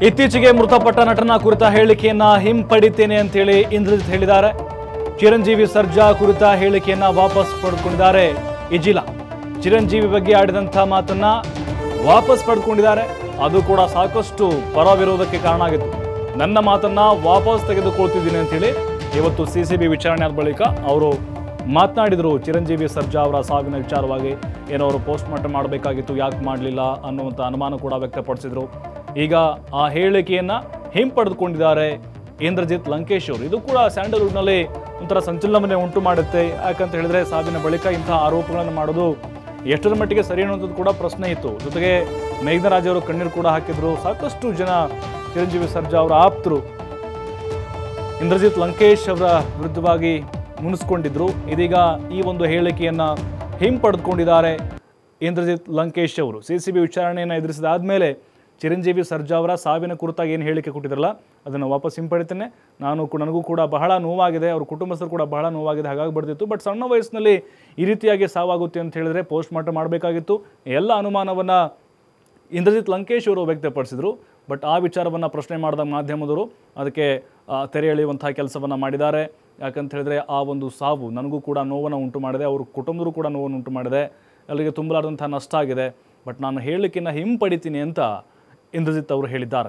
ಇತ್ತೀಚೆಗೆ ಮೃತಪಟ್ಟ ನಟನ ಕುರಿತ ಹೇಳಿಕೆಯನ್ನ ಹಿಂಪಡಿತೇನೆ ಅಂತೇಳಿ ಇಂದ್ರಜಿತ್ ಹೇಳಿದ್ದಾರೆ ಚಿರಂಜೀವಿ ಸರ್ಜಾ ಕುರಿತ ಹೇಳಿಕೆಯನ್ನ ವಾಪಸ್ ಪಡೆದುಕೊಂಡಿದ್ದಾರೆ ಇಜಿಲ ಚಿರಂಜೀವಿ ಬಗ್ಗೆ ಆಡಿದಂಥ ಮಾತನ್ನ ವಾಪಸ್ ಪಡೆದುಕೊಂಡಿದ್ದಾರೆ ಅದು ಕೂಡ ಸಾಕಷ್ಟು ಪರ ವಿರೋಧಕ್ಕೆ ಕಾರಣ ಆಗಿತ್ತು ನನ್ನ ಮಾತನ್ನ ವಾಪಸ್ ತೆಗೆದುಕೊಳ್ತಿದ್ದೀನಿ ಅಂತೇಳಿ ಇವತ್ತು ಸಿ ಸಿ ಬಿ ವಿಚಾರಣೆ ಆದ ಬಳಿಕ ಅವರು ಮಾತನಾಡಿದರು ಚಿರಂಜೀವಿ ಸರ್ಜಾ ಅವರ ಸಾವಿನ ವಿಚಾರವಾಗಿ ಏನೋ ಅವರು ಪೋಸ್ಟ್ ಮಾರ್ಟಮ್ ಮಾಡಬೇಕಾಗಿತ್ತು ಯಾಕೆ ಮಾಡಲಿಲ್ಲ ಅನ್ನುವಂಥ ಅನುಮಾನ ಕೂಡ ವ್ಯಕ್ತಪಡಿಸಿದರು ಈಗ ಆ ಹೇಳಿಕೆಯನ್ನ ಹಿಂಪಡೆದುಕೊಂಡಿದ್ದಾರೆ ಇಂದ್ರಜಿತ್ ಲಂಕೇಶ್ ಅವರು ಇದು ಕೂಡ ಸ್ಯಾಂಡಲ್ವುಡ್ನಲ್ಲಿ ಒಂಥರ ಸಂಚಲನವನ್ನೇ ಉಂಟು ಮಾಡುತ್ತೆ ಯಾಕಂತ ಹೇಳಿದ್ರೆ ಸಾವಿನ ಬಳಿಕ ಇಂತಹ ಆರೋಪಗಳನ್ನು ಮಾಡೋದು ಎಷ್ಟರ ಮಟ್ಟಿಗೆ ಸರಿ ಅನ್ನುವಂಥದ್ದು ಕೂಡ ಪ್ರಶ್ನೆ ಇತ್ತು ಜೊತೆಗೆ ಮೇಘನರಾಜ್ ಅವರು ಕಣ್ಣೀರು ಕೂಡ ಹಾಕಿದ್ರು ಸಾಕಷ್ಟು ಜನ ಚಿರಂಜೀವಿ ಸರ್ಜಾ ಅವರ ಆಪ್ತರು ಇಂದ್ರಜಿತ್ ಲಂಕೇಶ್ ಅವರ ವಿರುದ್ಧವಾಗಿ ಮುನಿಸ್ಕೊಂಡಿದ್ರು ಇದೀಗ ಈ ಒಂದು ಹೇಳಿಕೆಯನ್ನ ಹಿಂಪಡೆದುಕೊಂಡಿದ್ದಾರೆ ಇಂದ್ರಜಿತ್ ಲಂಕೇಶ್ ಅವರು ಸಿ ಸಿ ಬಿ ವಿಚಾರಣೆಯನ್ನು ಎದುರಿಸಿದಾದ್ಮೇಲೆ ಚಿರಂಜೀವಿ ಸರ್ಜಾ ಅವರ ಸಾವಿನ ಕುರಿತಾಗಿ ಏನು ಹೇಳಿಕೆ ಕೊಟ್ಟಿದ್ರಲ್ಲ ಅದನ್ನು ವಾಪಸ್ ಹಿಂಪಡಿತೇನೆ ನಾನು ಕೂಡ ನನಗೂ ಕೂಡ ಬಹಳ ನೋವಾಗಿದೆ ಅವ್ರ ಕುಟುಂಬಸ್ಥರು ಕೂಡ ಬಹಳ ನೋವಾಗಿದೆ ಹಾಗಾಗಿ ಬರ್ದಿತ್ತು ಬಟ್ ಸಣ್ಣ ವಯಸ್ಸಿನಲ್ಲಿ ಈ ರೀತಿಯಾಗಿ ಸಾವಾಗುತ್ತೆ ಅಂತ ಹೇಳಿದ್ರೆ ಪೋಸ್ಟ್ ಮಾರ್ಟಮ್ ಮಾಡಬೇಕಾಗಿತ್ತು ಎಲ್ಲ ಅನುಮಾನವನ್ನು ಇಂದ್ರಜಿತ್ ಲಂಕೇಶ್ ಅವರು ವ್ಯಕ್ತಪಡಿಸಿದರು ಬಟ್ ಆ ವಿಚಾರವನ್ನು ಪ್ರಶ್ನೆ ಮಾಡಿದ ಮಾಧ್ಯಮದವರು ಅದಕ್ಕೆ ಆ, ತೆರೆ ಎಳೆಯುವಂತಹ ಕೆಲಸವನ್ನು ಮಾಡಿದ್ದಾರೆ ಯಾಕಂತ ಹೇಳಿದ್ರೆ ಆ ಒಂದು ಸಾವು ನನಗೂ ಕೂಡ ನೋವನ್ನು ಉಂಟು ಮಾಡಿದೆ ಅವ್ರ ಕುಟುಂಬದವರು ಕೂಡ ನೋವನ್ನು ಉಂಟು ಮಾಡಿದೆ ಅಲ್ಲಿಗೆ ತುಂಬಲಾರ್ದಂಥ ನಷ್ಟ ಆಗಿದೆ ಬಟ್ ನಾನು ಹೇಳಿಕೆಯನ್ನು ಹಿಂಪಡಿತೀನಿ ಅಂತ ಇಂದ್ರಜಿತ್ ಅವರು ಹೇಳಿದ್ದಾರೆ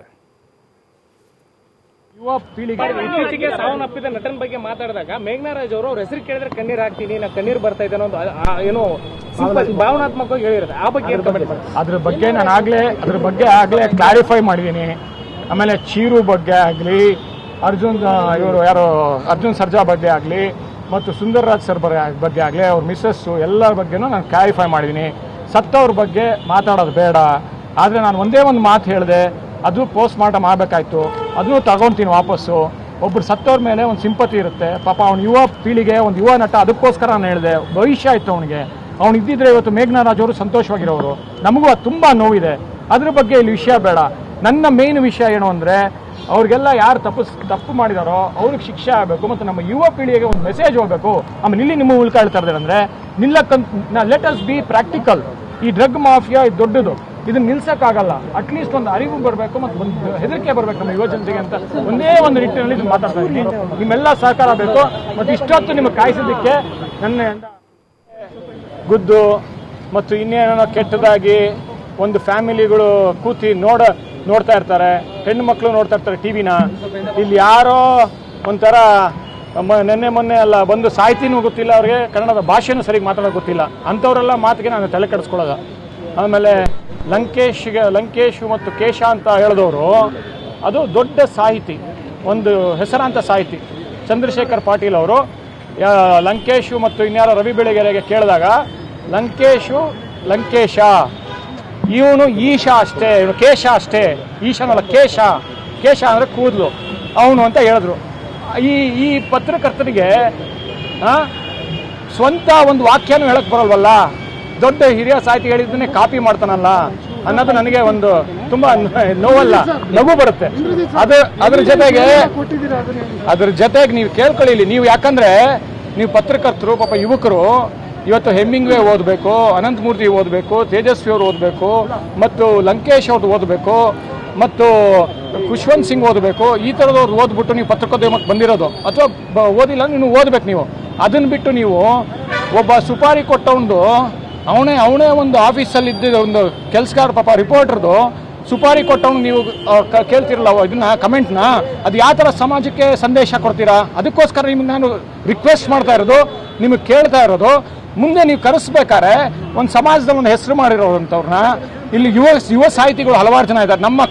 ಯುವ ಪೀಳಿಗೆ ಇತ್ತೀಚೆಗೆ ಸಾವನ್ನಪ್ಪಿದ ನಟನ ಬಗ್ಗೆ ಮಾತಾಡಿದಾಗ ಮೇಘನಾರಾಜ್ ಅವರು ಅವ್ರ ಹೆಸರು ಕೇಳಿದ್ರೆ ಕಣ್ಣೀರ್ ಹಾಕ್ತೀನಿ ನಾ ಕಣ್ಣೀರ್ ಬರ್ತಾ ಇದೆ ಅನ್ನೋ ಒಂದು ಆ- ಆ ಏನೋ simple ಭಾವನಾತ್ಮಕವಾಗಿ ಹೇಳಿರೋದು ಆ ಬಗ್ಗೆ ಏನ್ comment ಮಾಡ್ತೀರಾ? ಅದ್ರ ಬಗ್ಗೆ ನಾನು ಆಗ್ಲೇ ಅದ್ರ ಬಗ್ಗೆ ಆಗ್ಲೇ ಕ್ಲಾರಿಫೈ ಮಾಡಿದ್ದೀನಿ ಆಮೇಲೆ ಚೀರು ಬಗ್ಗೆ ಆಗಲಿ ಅರ್ಜುನ್ ಇವರು ಯಾರು ಅರ್ಜುನ್ ಸರ್ಜಾ ಬಗ್ಗೆ ಆಗಲಿ ಮತ್ತು ಸುಂದರ್ರಾಜ್ ಸರ್ ಬರ- ಬಗ್ಗೆ ಆಗಲಿ ಅವ್ರ ಮಿಸ್ಸಸ್ಸು ಎಲ್ಲರ ಬಗ್ಗೆನೂ ನಾನು ಕ್ಲಾರಿಫೈ ಮಾಡಿದ್ದೀನಿ ಸತ್ತವ್ರ ಬಗ್ಗೆ ಮಾತಾಡೋದು ಬೇಡ ಆದರೆ ನಾನು ಒಂದೇ ಒಂದು ಮಾತು ಹೇಳಿದೆ ಅದು ಪೋಸ್ಟ್ ಮಾರ್ಟಮ್ ಆಗಬೇಕಾಯ್ತು ಅದನ್ನು ತಗೊಳ್ತೀನಿ ವಾಪಸ್ಸು ಒಬ್ಬರು ಸತ್ತವ್ರ ಮೇಲೆ ಒಂದು ಸಿಂಪತಿ ಇರುತ್ತೆ ಪಾಪ ಅವ್ನ ಯುವ ಪೀಳಿಗೆ ಒಂದು ಯುವ ನಟ ಅದಕ್ಕೋಸ್ಕರ ನಾನು ಹೇಳಿದೆ ಭವಿಷ್ಯ ಇತ್ತು ಅವನಿಗೆ ಅವ್ನು ಇದ್ದಿದ್ರೆ ಇವತ್ತು ಮೇಘನಾರಾಜ್ ಅವರು ಸಂತೋಷವಾಗಿರೋರು ನಮಗೂ ಅದು ತುಂಬ ನೋವಿದೆ ಅದ್ರ ಬಗ್ಗೆ ಇಲ್ಲಿ ವಿಷಯ ಬೇಡ ನನ್ನ ಮೇನ್ ವಿಷಯ ಏನು ಅಂದರೆ ಅವ್ರಿಗೆಲ್ಲ ಯಾರು ತಪ್ಪು ತಪ್ಪು ಮಾಡಿದಾರೋ ಅವ್ರಿಗೆ ಶಿಕ್ಷೆ ಆಗಬೇಕು ಮತ್ತು ನಮ್ಮ ಯುವ ಪೀಳಿಗೆಗೆ ಒಂದು ಮೆಸೇಜ್ ಹೋಗಬೇಕು ಆಮೇಲೆ ಇಲ್ಲಿ ನಿಮ್ಮ ಮೂಲಕ ಹೇಳ್ತಾ ಇದ್ದಾರೆ ಅಂದರೆ ನಿಲ್ಲಕ್ಕಂತ ಲೆಟ್ ಅಸ್ ಬಿ ಪ್ರಾಕ್ಟಿಕಲ್ ಈ ಡ್ರಗ್ ಮಾಫಿಯಾ ಇದು ದೊಡ್ಡದು ಇದನ್ನ ನಿಲ್ಸಕ್ಕಾಗಲ್ಲ ಅಟ್ಲೀಸ್ಟ್ ಒಂದು ಅರಿವು ಬರಬೇಕು ಮತ್ತು ಒಂದು ಹೆದರಿಕೆ ಬರಬೇಕು ನಮ್ಮ ಯುವ ಜನತೆಗೆ ಅಂತ ಒಂದೇ ಒಂದು ನಿಟ್ಟಿನಲ್ಲಿ ಇದನ್ನ ಮಾತಾಡ್ತಾ ಇದ್ದೀನಿ ನಿಮ್ಮೆಲ್ಲ ಸಹಕಾರ ಬೇಕು ಮತ್ತು ಇಷ್ಟೊತ್ತು ನಿಮಗೆ ಕಾಯಿಸಿದ್ದಕ್ಕೆ ನನ್ನ ಗುದ್ದು ಮತ್ತು ಇನ್ನೇನೋ ಕೆಟ್ಟದಾಗಿ ಒಂದು ಫ್ಯಾಮಿಲಿಗಳು ಕೂತಿ ನೋಡ ನೋಡ್ತಾ ಇರ್ತಾರೆ ಹೆಣ್ಣು ಮಕ್ಕಳು ನೋಡ್ತಾ ಇರ್ತಾರೆ ಟಿವಿನ ಇಲ್ಲಿ ಯಾರೋ ಒಂಥರ ಮ- ನೆನ್ನೆ ಮೊನ್ನೆ ಅಲ್ಲ ಬಂದು ಸಾಹಿತಿನೂ ಗೊತ್ತಿಲ್ಲ ಅವ್ರಿಗೆ ಕನ್ನಡದ ಭಾಷೆನೂ ಸರಿಯಾಗಿ ಮಾತಾಡೋದು ಗೊತ್ತಿಲ್ಲ ಅಂಥವರೆಲ್ಲ ಮಾತಿಗೆ ನಾನು ತಲೆ ಕೆಡಿಸ್ಕೊಳ್ಳೋದು ಆಮೇಲೆ ಲಂಕೇಶ್ಗೆ ಲಂಕೇಶ್ ಮತ್ತು ಕೇಶ ಅಂತ ಹೇಳಿದವರು ಅದು ದೊಡ್ಡ ಸಾಹಿತಿ ಒಂದು ಹೆಸರಾಂತ ಸಾಹಿತಿ ಚಂದ್ರಶೇಖರ್ ಪಾಟೀಲ್ ಅವರು ಯಾ- ಲಂಕೇಶು ಮತ್ತು ಇನ್ಯಾರೋ ರವಿ ಬೆಳಗೆರೆಗೆ ಕೇಳಿದಾಗ ಲಂಕೇಶು ಲಂಕೇಶ ಇವನು ಈಶ ಅಷ್ಟೇ ಇವನು ಕೇಶ ಅಷ್ಟೇ ಈಶನಲ್ಲ ಕೇಶ ಕೇಶ ಅಂದರೆ ಕೂದಲು ಅವನು ಅಂತ ಹೇಳಿದ್ರು ಈ ಈ ಪತ್ರಕರ್ತನಿಗೆ ಆ, ಸ್ವಂತ ಒಂದು ವಾಕ್ಯನೂ ಹೇಳಕ್ ಬರಲ್ವಲ್ಲ ದೊಡ್ಡ ಹಿರಿಯ ಸಾಹಿತಿ ಹೇಳಿದ್ದನ್ನೇ ಕಾಪಿ ಮಾಡ್ತಾನಲ್ಲ ಅನ್ನೋದು ನನಗೆ ಒಂದು ತುಂಬಾ ನ- ನೋವಲ್ಲ ನಗು ಬರುತ್ತೆ ಅದು ಅದ್ರ ಜೊತೆಗೆ ಅದ್ರ ಜೊತೆಗೆ ನೀವು ಕೇಳ್ಕೊಳ್ಳಿ ನೀವು ಯಾಕಂದ್ರೆ ನೀವು ಪತ್ರಕರ್ತರು ಪಾಪ ಯುವಕರು ಇವತ್ತು ಹೆಮ್ಮಿಂಗ್ವೇ ಓದಬೇಕು ಅನಂತಮೂರ್ತಿ ಓದಬೇಕು ತೇಜಸ್ವಿ ಅವರು ಓದಬೇಕು ಮತ್ತು ಲಂಕೇಶ್ ಅವ್ರದ್ದು ಓದಬೇಕು ಮತ್ತು ಖುಷ್ವಂತ್ ಸಿಂಗ್ ಓದಬೇಕು ಈ ಥರದವ್ರು ಓದ್ಬಿಟ್ಟು ನೀವು ಪತ್ರಿಕೋದ್ಯಮಕ್ಕೆ ಬಂದಿರೋದು ಅಥವಾ ಬ- ಓದಿಲ್ಲ ನೀವು ಓದ್ಬೇಕು ನೀವು ಅದನ್ನ ಬಿಟ್ಟು ನೀವು ಒಬ್ಬ ಸುಪಾರಿ ಕೊಟ್ಟವನು ಅವನೇ ಅವನೇ ಒಂದು ಆಫೀಸಲ್ಲಿ ಇದ್ದ ಒಂದು ಕೆಲಸಗಾರ ಪಾಪ ರಿಪೋರ್ಟರ್ದು ಸುಪಾರಿ ಕೊಟ್ಟವನು ನೀವು ಆ, ಕ- ಕೇಳ್ತಿರಲ್ಲ ಅವ ಇದನ್ನ ಕಮೆಂಟ್ನ ಅದು ಯಾವ ಥರ ಸಮಾಜಕ್ಕೆ ಸಂದೇಶ ಕೊಡ್ತೀರಾ ಅದಕ್ಕೋಸ್ಕರ ನಿಮ್ಗೆ ನಾನು ರಿಕ್ವೆಸ್ಟ್ ಮಾಡ್ತಾ ಇರೋದು ನಿಮಗೆ ಕೇಳ್ತಾ ಇರೋದು ಮುಂದೆ ನೀವು ಕರೆಸ್ಬೇಕಾದ್ರೆ ಒಂದು ಸಮಾಜದ ಒಂದು ಹೆಸರು ಮಾಡಿರೋವಂಥವ್ರನ್ನ ಇಲ್ಲಿ ಯುವ ಯುವ ಸಾಹಿತಿಗಳು ಹಲವಾರು ಜನ ಇದ್ದಾರೆ ನಮ್ಮ